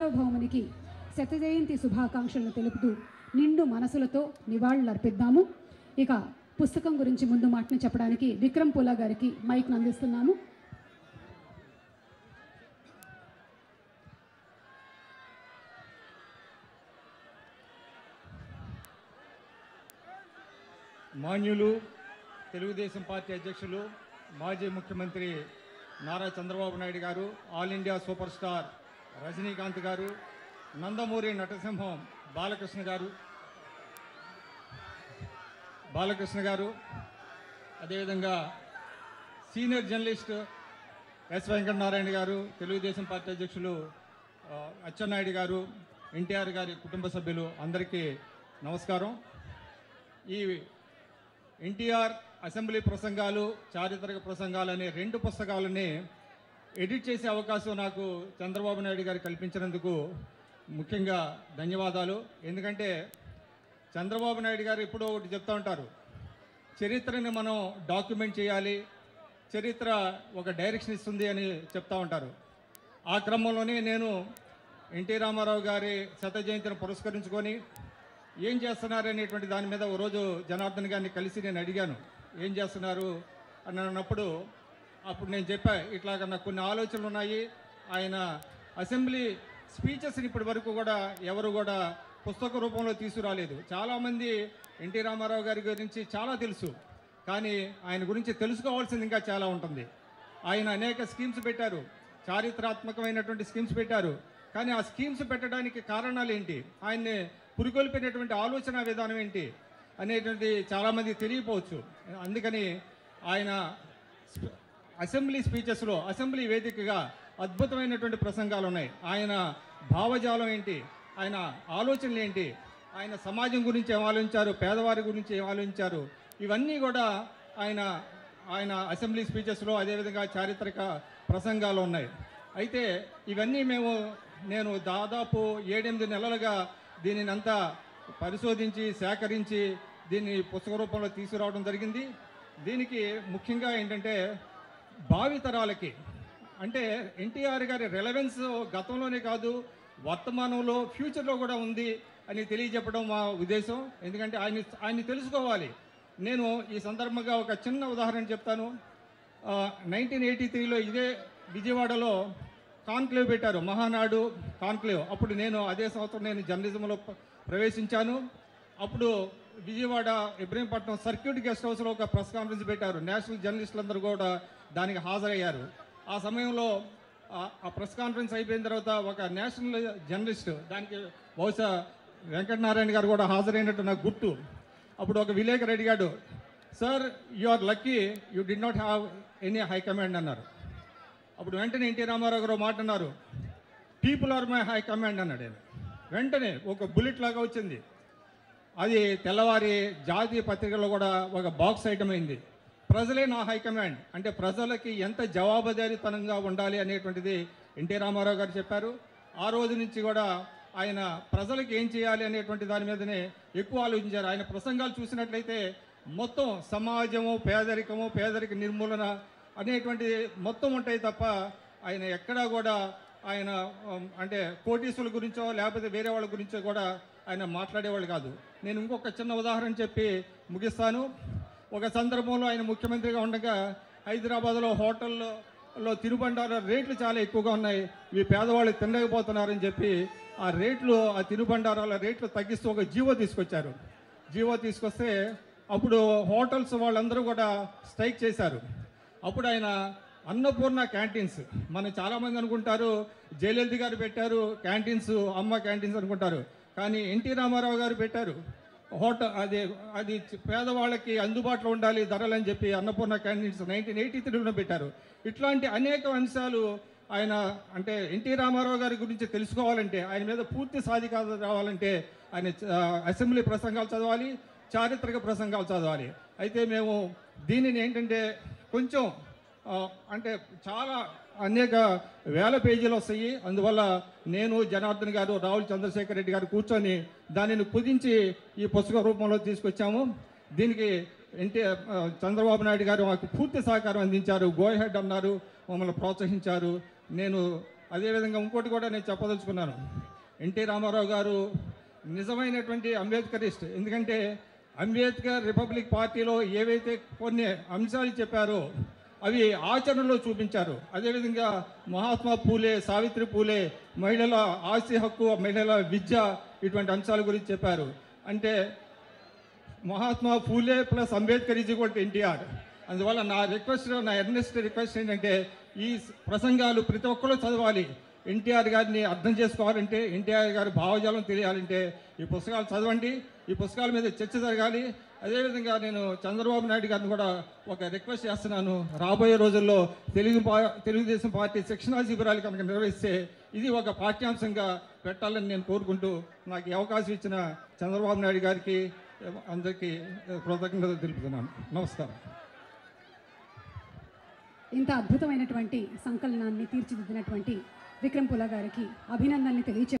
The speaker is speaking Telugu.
భౌమునికి శత జయంతి శుభాకాంక్షలను తెలుపుతూ నిండు మనసులతో నివాళులర్పిద్దాము ఇక పుస్తకం గురించి ముందు మాటను చెప్పడానికి విక్రమ్ పూలా గారికి మైక్ను అందిస్తున్నాము మాన్యులు తెలుగుదేశం పార్టీ అధ్యక్షులు మాజీ ముఖ్యమంత్రి నారా చంద్రబాబు నాయుడు గారు all India superstar Rajinikanth గారు నందమూరి నటసింహం బాలకృష్ణ గారు బాలకృష్ణ గారు అదేవిధంగా సీనియర్ జర్నలిస్ట్ ఎస్ వెంకటనారాయణ గారు తెలుగుదేశం పార్టీ అధ్యక్షులు ఆ, అచ్చెన్నాయుడు గారు ఎన్టీఆర్ గారి కుటుంబ సభ్యులు అందరికీ నమస్కారం ఈ ఎన్టీఆర్ అసెంబ్లీ ప్రసంగాలు చారిత్రక ప్రసంగాలు అనే రెండు పుస్తకాలని ఎడిట్ చేసే అవకాశం నాకు చంద్రబాబు నాయుడు గారు కల్పించినందుకు ముఖ్యంగా ధన్యవాదాలు ఎందుకంటే చంద్రబాబు నాయుడు గారు ఎప్పుడో ఒకటి చెప్తూ ఉంటారు చరిత్రని మనం డాక్యుమెంట్ చేయాలి చరిత్ర ఒక డైరెక్షన్ ఇస్తుంది అని చెప్తా ఉంటారు ఆ క్రమంలోనే నేను ఎన్టీ రామారావు గారి శత జయంతిని పురస్కరించుకొని ఏం చేస్తున్నారు అనేటువంటి దాని మీద ఓ రోజు జనార్దన్ గారిని కలిసి నేను అడిగాను ఏం చేస్తున్నారు అని అన్నప్పుడు అప్పుడు నేను చెప్పా ఇట్లాగ నాకు కొన్ని ఆలోచనలు ఉన్నాయి ఆయన అసెంబ్లీ స్పీచెస్ని ఇప్పటి వరకు కూడా ఎవరు కూడా పుస్తక రూపంలో తీసుకురాలేదు చాలామంది ఎన్టీ రామారావు గారి గురించి చాలా తెలుసు కానీ ఆయన గురించి తెలుసుకోవాల్సింది ఇంకా చాలా ఉంటుంది ఆయన అనేక స్కీమ్స్ పెట్టారు చారిత్రాత్మకమైనటువంటి స్కీమ్స్ పెట్టారు కానీ ఆ స్కీమ్స్ పెట్టడానికి కారణాలు ఏంటి ఆయన్ని పురికొల్పినటువంటి ఆలోచన విధానం ఏంటి అనేటువంటి చాలామంది తెలియపోవచ్చు అందుకని ఆయన స్ప- అసెంబ్లీ స్పీచెస్లో అసెంబ్లీ వేదికగా అద్భుతమైనటువంటి ప్రసంగాలు ఉన్నాయి ఆయన భావజాలం ఏంటి ఆయన ఆలోచనలు ఏంటి ఆయన సమాజం గురించి ఏం ఆలోచించారు పేదవారి గురించి ఏం ఆలోచించారు ఇవన్నీ కూడా ఆయన ఆయన అసెంబ్లీ స్పీచెస్లో అదేవిధంగా చారిత్రక ప్రసంగాలు ఉన్నాయి అయితే ఇవన్నీ మేము నేను దాదాపు ఏడెనిమిది నెలలుగా దీనిని అంతా పరిశోధించి సేకరించి దీన్ని పుస్తక రూపంలో తీసుకురావడం జరిగింది దీనికి ముఖ్యంగా ఏంటంటే భావితరాలకి అంటే ఎన్టీఆర్ గారి రెలవెన్స్ గతంలోనే కాదు వర్తమానంలో ఫ్యూచర్లో కూడా ఉంది అని తెలియజెప్పడం మా ఉద్దేశం ఎందుకంటే ఆయన ఆయన్ని తెలుసుకోవాలి నేను ఈ సందర్భంగా ఒక చిన్న ఉదాహరణ చెప్తాను నైన్టీన్ ఎయిటీ త్రీలో ఇదే విజయవాడలో కాన్క్లేవ్ పెట్టారు మహానాడు కాన్క్లేవ్ అప్పుడు నేను అదే సంవత్సరం నేను జర్నలిజంలో ప్ర- ప్రవేశించాను అప్పుడు విజయవాడ ఇబ్రహీంపట్నం సర్క్యూట్ గెస్ట్ హౌస్లో ఒక ప్రెస్ కాన్ఫరెన్స్ పెట్టారు నేషనల్ జర్నలిస్టులందరూ కూడా దానికి హాజరయ్యారు ఆ సమయంలో ఆ- ఆ ప్రెస్ కాన్ఫరెన్స్ అయిపోయిన తర్వాత ఒక నేషనల్ జర్నలిస్ట్ దానికి బహుశా వెంకటనారాయణ గారు కూడా హాజరైనట్టు నాకు గుర్తు అప్పుడు ఒక విలేకరు అడిగాడు sir you are lucky you did not have any high command అన్నారు అప్పుడు వెంటనే ఎన్టీ రామారావు గారు మాట అన్నారు people are my high command అన్నాడు ఆయన వెంటనే ఒక బుల్లెట్ లాగా వచ్చింది అది తెల్లవారి జాతీయ పత్రికల్లో కూడా ఒక బాక్స్ ఐటమ్ అయింది ప్రజలే నా హైకమాండ్ అంటే ప్రజలకి ఎంత జవాబుదారీతనంగా ఉండాలి అనేటువంటిది ఎన్టీ రామారావు గారు చెప్పారు ఆ రోజు నుంచి కూడా ఆయన ప్రజలకు ఏం చేయాలి అనేటువంటి దాని మీదనే ఎక్కువ ఆలోచించారు ఆయన ప్రసంగాలు చూసినట్లయితే మొత్తం సమాజము పేదరికము పేదరిక నిర్మూలన అనేటువంటి మొత్తం ఉంటాయి తప్ప ఆయన ఎక్కడా కూడా ఆయన ఉమ్, అంటే కోటీసుల గురించో లేకపోతే వేరే వాళ్ళ గురించో కూడా ఆయన మాట్లాడేవాళ్ళు కాదు నేను ఇంకొక చిన్న ఉదాహరణ చెప్పి ముగిస్తాను ఒక సందర్భంలో ఆయన ముఖ్యమంత్రిగా ఉండగా హైదరాబాద్లో హోటల్లో లో తినుబండార రేట్లు చాలా ఎక్కువగా ఉన్నాయి ఇవి పేదవాళ్ళు తినలేకపోతున్నారని చెప్పి ఆ రేట్లు ఆ తినుబండారాల రేట్లు తగ్గిస్తూ ఒక జీవో తీసుకొచ్చారు జీవో తీసుకొస్తే అప్పుడు హోటల్స్ వాళ్ళందరూ కూడా స్ట్రైక్ చేశారు అప్పుడు ఆయన అన్నపూర్ణ క్యాంటీన్స్ మనం చాలామంది అనుకుంటారు జయలలిత గారు పెట్టారు క్యాంటీన్స్ అమ్మ క్యాంటీన్స్ అనుకుంటారు కానీ ఎన్టీ రామారావు గారు పెట్టారు హోటల్ అది అది పేదవాళ్ళకి అందుబాటులో ఉండాలి ధరలు అని చెప్పి అన్నపూర్ణ క్యాంటీన్స్ నైన్టీన్ ఎయిటీ త్రీలో పెట్టారు ఇట్లాంటి అనేక అంశాలు ఆయన అంటే ఎన్టీ రామారావు గారి గురించి తెలుసుకోవాలంటే ఆయన మీద పూర్తి సాధికారత రావాలంటే ఆయన ఆ, అసెంబ్లీ ప్రసంగాలు చదవాలి చారిత్రక ప్రసంగాలు చదవాలి అయితే మేము దీనిని ఏంటంటే కొంచెం ఆ, అంటే చాలా అనేక వేల పేజీలు వస్తాయి అందువల్ల నేను జనార్దన్ గారు రాహుల్ చంద్రశేఖర్ రెడ్డి గారు కూర్చొని దానిని కుదించి ఈ పుస్తక రూపంలో తీసుకొచ్చాము దీనికి ఎన్టీ ఆ, చంద్రబాబు నాయుడు గారు మాకు పూర్తి సహకారం అందించారు గో హెడ్ అన్నారు మమ్మల్ని ప్రోత్సహించారు నేను అదేవిధంగా ఇంకోటి కూడా నేను చెప్పదలుచుకున్నాను ఎన్టీ రామారావు గారు నిజమైనటువంటి అంబేద్కరిస్ట్ ఎందుకంటే అంబేద్కర్ రిపబ్లిక్ పార్టీలో ఏవైతే కొన్ని అంశాలు చెప్పారో అవి ఆచరణలో చూపించారు అదేవిధంగా మహాత్మా పూలే సావిత్రి పూలే మహిళల ఆస్తి హక్కు మహిళల విద్య ఇటువంటి అంశాల గురించి చెప్పారు అంటే Mahatma Phule plus Ambedkar is equal to NTR అందువల్ల నా రిక్వెస్ట్ నా ఎర్నెస్ట్ రిక్వెస్ట్ ఏంటంటే ఈ ప్రసంగాలు ప్రతి ఒక్కరు చదవాలి ఎన్టీఆర్ గారిని అర్థం చేసుకోవాలంటే ఎన్టీఆర్ గారి భావజాలం తెలియాలంటే ఈ పుస్తకాలు చదవండి ఈ పుస్తకాల మీద చర్చ జరగాలి అదేవిధంగా నేను చంద్రబాబు నాయుడు గారిని కూడా ఒక రిక్వెస్ట్ చేస్తున్నాను రాబోయే రోజుల్లో తెలుగు పా- తెలుగుదేశం పార్టీ శిక్షణా శిబిరాలు కనుక నిర్వహిస్తే ఇది ఒక పాఠ్యాంశంగా పెట్టాలని నేను కోరుకుంటూ నాకు ఈ అవకాశం ఇచ్చిన చంద్రబాబు నాయుడు గారికి అందరికీ కృతజ్ఞతలు తెలుపుతున్నాను నమస్కారం ఇంత అద్భుతమైనటువంటి సంకలనాన్ని తీర్చిదిద్దినటువంటి విక్రమ్ పుల గారికి అభినందనలు తెలియచే